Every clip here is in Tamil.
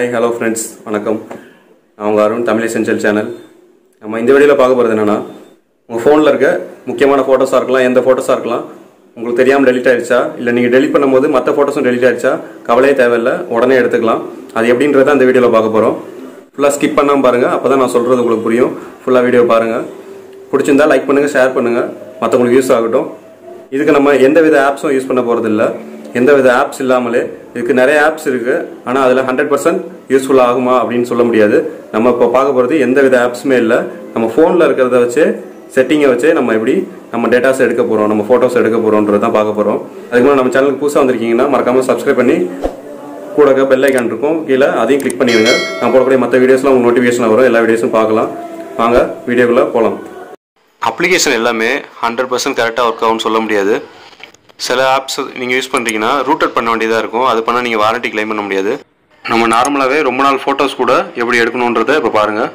ஹாய் ஹலோ ஃப்ரெண்ட்ஸ் வணக்கம் நான் உங்கள் அருண் தமிழ் எசென்ஷியல் சேனல் நம்ம இந்த வீடியோவில் பார்க்க போகிறது என்னென்னா உங்கள் ஃபோனில் இருக்க முக்கியமான ஃபோட்டோஸாக இருக்கலாம் எந்த ஃபோட்டோஸாக இருக்கலாம் உங்களுக்கு தெரியாமல் டெலிட் ஆயிடுச்சா இல்லை நீங்கள் டெலிட் பண்ணும்போது மற்ற ஃபோட்டோஸும் டெலிட் ஆயிடுச்சா கவலையே தேவையில்லை உடனே எடுத்துக்கலாம் அது எப்படின்றத அந்த வீடியோவில் பார்க்க போகிறோம் ஃபுல்லாக ஸ்கிப் பண்ணாமல் பாருங்கள் அப்போ தான் நான் சொல்கிறது உங்களுக்கு புரியும் ஃபுல்லாக வீடியோ பாருங்கள் பிடிச்சிருந்தா லைக் பண்ணுங்கள் ஷேர் பண்ணுங்கள் மற்றவங்களுக்கு யூஸ் ஆகட்டும் இதுக்கு நம்ம எந்த வித ஆப்ஸும் யூஸ் பண்ண போகிறது இல்லை எந்த வித ஆப்ஸ் இல்லாமலே இதுக்கு நிறைய ஆப்ஸ் இருக்குது ஆனால் அதில் ஹண்ட்ரட் பர்சன்ட் யூஸ்ஃபுல் ஆகுமா அப்படின்னு சொல்ல முடியாது நம்ம இப்போ பார்க்க போகிறது எந்த வித ஆப்ஸுமே இல்லை நம்ம ஃபோனில் இருக்கிறத வச்சு செட்டிங்கை வச்சு நம்ம எப்படி நம்ம டேட்டாஸ் எடுக்க போகிறோம் நம்ம ஃபோட்டோஸ் எடுக்க போகிறோன்றது தான் பார்க்க போகிறோம் அதுக்கு முன்னாடி நம்ம சேனலுக்கு புதுசாக வந்திருக்கீங்கன்னா மறக்காமல் சப்ஸ்கிரைப் பண்ணி கூட பெல் ஐக்கான் இருக்கும் கீழே அதையும் கிளிக் பண்ணிடுங்க நான் போடக்கூடிய மற்ற வீடியோஸ்லாம் உங்களுக்கு நோட்டிஃபிகேஷன் வரும் எல்லா வீடியோஸும் பார்க்கலாம் வாங்க வீடியோக்குள்ளே போகலாம் அப்ளிகேஷன் எல்லாமே ஹண்ட்ரட் பர்சன்ட் கரெக்டாக ஒர்க் ஆகும்னு சொல்ல முடியாது சில ஆப்ஸ் நீங்கள் யூஸ் பண்ணுறீங்கன்னா ரூட்டட் பண்ண வேண்டியதாக இருக்கும் அது பண்ணால் நீங்கள் வாரண்டி கிளைம் பண்ண முடியாது நம்ம நார்மலாகவே ரொம்ப நாள் ஃபோட்டோஸ் கூட எப்படி எடுக்கணுன்றதை இப்போ பாருங்கள்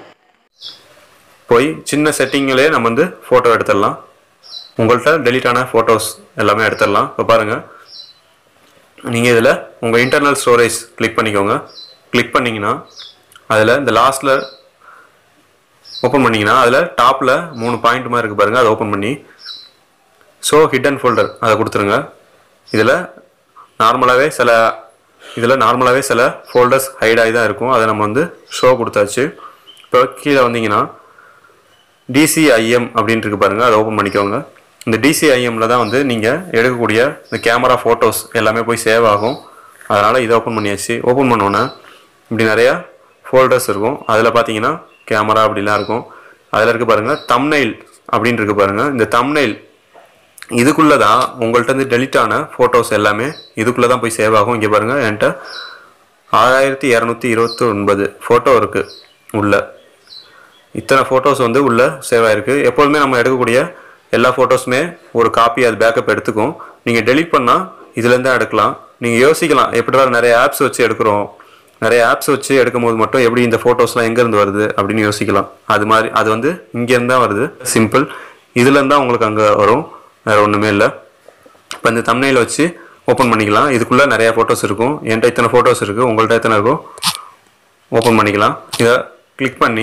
போய் சின்ன செட்டிங்லேயே நம்ம வந்து ஃபோட்டோ எடுத்துடலாம் உங்கள்கிட்ட டெலிட் ஆன ஃபோட்டோஸ் எல்லாமே எடுத்துடலாம் இப்போ பாருங்கள் நீங்கள் இதில் உங்கள் இன்டர்னல் ஸ்டோரேஜ் கிளிக் பண்ணிக்கோங்க கிளிக் பண்ணிங்கன்னா அதில் இந்த லாஸ்ட்டில் ஓப்பன் பண்ணிங்கன்னா அதில் டாப்பில் மூணு பாயிண்ட் மாதிரி இருக்குது பாருங்கள் அதை ஓப்பன் பண்ணி ஸோ ஹிடன் ஃபோல்டர் அதை கொடுத்துருங்க இதில் நார்மலாகவே சில இதில் நார்மலாகவே சில ஃபோல்டர்ஸ் ஹைட் ஆகி தான் இருக்கும் அதை நம்ம வந்து ஷோ கொடுத்தாச்சு இப்போ கீழே வந்தீங்கன்னா டிசிஐஎம் அப்படின்ட்டு இருக்கு பாருங்கள் அதை ஓப்பன் பண்ணிக்கோங்க இந்த டிசிஐஎம்மில் தான் வந்து நீங்கள் எடுக்கக்கூடிய இந்த கேமரா ஃபோட்டோஸ் எல்லாமே போய் சேவ் ஆகும் அதனால் இதை ஓப்பன் பண்ணியாச்சு ஓப்பன் பண்ணோன்னே இப்படி நிறையா ஃபோல்டர்ஸ் இருக்கும் அதில் பார்த்தீங்கன்னா கேமரா அப்படிலாம் இருக்கும் அதில் இருக்கு பாருங்கள் தம்னைல் அப்படின்னு இருக்கு பாருங்கள் இந்த தம்னைல் இதுக்குள்ளே தான் உங்கள்கிட்ட இருந்து டெலிட் ஆன ஃபோட்டோஸ் எல்லாமே இதுக்குள்ளே தான் போய் சேவ் ஆகும் இங்கே பாருங்கள் என்கிட்ட ஆறாயிரத்தி இரநூத்தி இருபத்தி ஒன்பது ஃபோட்டோ இருக்குது உள்ள இத்தனை ஃபோட்டோஸ் வந்து உள்ள சேவ் ஆயிருக்கு எப்போதுமே நம்ம எடுக்கக்கூடிய எல்லா ஃபோட்டோஸுமே ஒரு காப்பி அது பேக்கப் எடுத்துக்கும் நீங்கள் டெலிட் பண்ணால் இதுலேருந்து தான் எடுக்கலாம் நீங்கள் யோசிக்கலாம் எப்படிடா நிறைய ஆப்ஸ் வச்சு எடுக்கிறோம் நிறைய ஆப்ஸ் வச்சு எடுக்கும் போது மட்டும் எப்படி இந்த ஃபோட்டோஸ்லாம் எங்கேருந்து வருது அப்படின்னு யோசிக்கலாம் அது மாதிரி அது வந்து இங்கேருந்து தான் வருது சிம்பிள் இதுலேருந்து தான் உங்களுக்கு அங்கே வரும் வேறு ஒன்றுமே இல்லை இப்போ இந்த தம்னையில் வச்சு ஓப்பன் பண்ணிக்கலாம் இதுக்குள்ளே நிறையா ஃபோட்டோஸ் இருக்கும் என்கிட்ட இத்தனை ஃபோட்டோஸ் இருக்குது உங்கள்கிட்ட எத்தனை இருக்கும் ஓப்பன் பண்ணிக்கலாம் இதை கிளிக் பண்ணி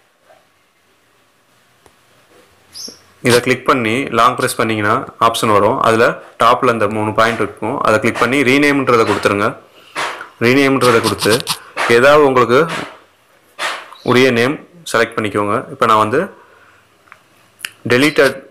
இதை கிளிக் பண்ணி லாங் ப்ரெஸ் பண்ணிங்கன்னா ஆப்ஷன் வரும் அதில் டாப்பில் இந்த மூணு பாயிண்ட் இருக்கும் அதை கிளிக் பண்ணி ரீநேம்ன்றதை கொடுத்துருங்க ரீநேம்ன்றதை கொடுத்து ஏதாவது உங்களுக்கு உரிய நேம் செலக்ட் பண்ணிக்கோங்க இப்போ நான் வந்து டெலிட்டட்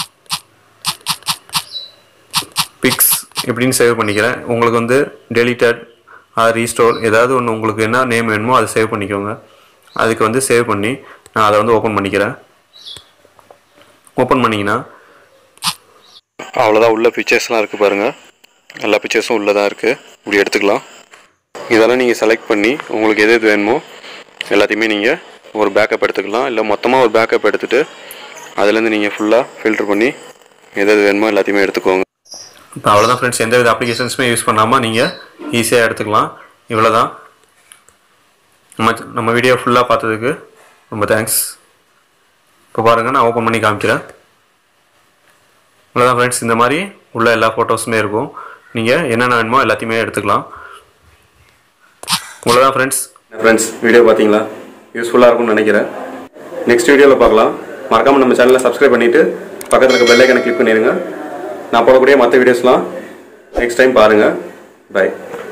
பிக்ஸ் இப்படின்னு சேவ் பண்ணிக்கிறேன் உங்களுக்கு வந்து டெலிட்டட் ஆர் ரீஸ்டோர் ஏதாவது ஒன்று உங்களுக்கு என்ன நேம் வேணுமோ அதை சேவ் பண்ணிக்கோங்க அதுக்கு வந்து சேவ் பண்ணி நான் அதை வந்து ஓப்பன் பண்ணிக்கிறேன் ஓப்பன் பண்ணிங்கன்னா அவ்வளோதான் உள்ள பிக்சர்ஸ்லாம் இருக்குது பாருங்கள் எல்லா பிக்சர்ஸும் உள்ளே தான் இருக்குது இப்படி எடுத்துக்கலாம் இதெல்லாம் நீங்கள் செலக்ட் பண்ணி உங்களுக்கு எது எது வேணுமோ எல்லாத்தையுமே நீங்கள் ஒரு பேக்கப் எடுத்துக்கலாம் இல்லை மொத்தமாக ஒரு பேக்கப் எடுத்துகிட்டு அதுலேருந்து நீங்கள் ஃபுல்லாக ஃபில்டர் பண்ணி எது எது வேணுமோ எல்லாத்தையுமே எடுத்துக்கோங்க இப்போ அவ்வளோதான் ஃப்ரெண்ட்ஸ் எந்த வித அப்ளிகேஷன்ஸுமே யூஸ் பண்ணாமல் நீங்கள் ஈஸியாக எடுத்துக்கலாம் இவ்வளோ தான் நம்ம நம்ம வீடியோ ஃபுல்லாக பார்த்ததுக்கு ரொம்ப தேங்க்ஸ் இப்போ பாருங்கள் நான் ஓப்பன் பண்ணி காமிக்கிறேன் இவ்வளோதான் ஃப்ரெண்ட்ஸ் இந்த மாதிரி உள்ள எல்லா ஃபோட்டோஸுமே இருக்கும் நீங்கள் என்னென்ன வேணுமோ எல்லாத்தையுமே எடுத்துக்கலாம் இவ்வளோதான் ஃப்ரெண்ட்ஸ் ஃப்ரெண்ட்ஸ் வீடியோ பார்த்தீங்களா யூஸ்ஃபுல்லாக இருக்கும்னு நினைக்கிறேன் நெக்ஸ்ட் வீடியோவில் பார்க்கலாம் மறக்காமல் நம்ம சேனலை சப்ஸ்கிரைப் பண்ணிவிட்டு பக்கத்தில் இருக்க பெல் ஐக்கனை கிளிக் பண்ணிடுங்க நான் போடக்கூடிய மற்ற வீடியோஸ்லாம் நெக்ஸ்ட் டைம் பாருங்கள் பை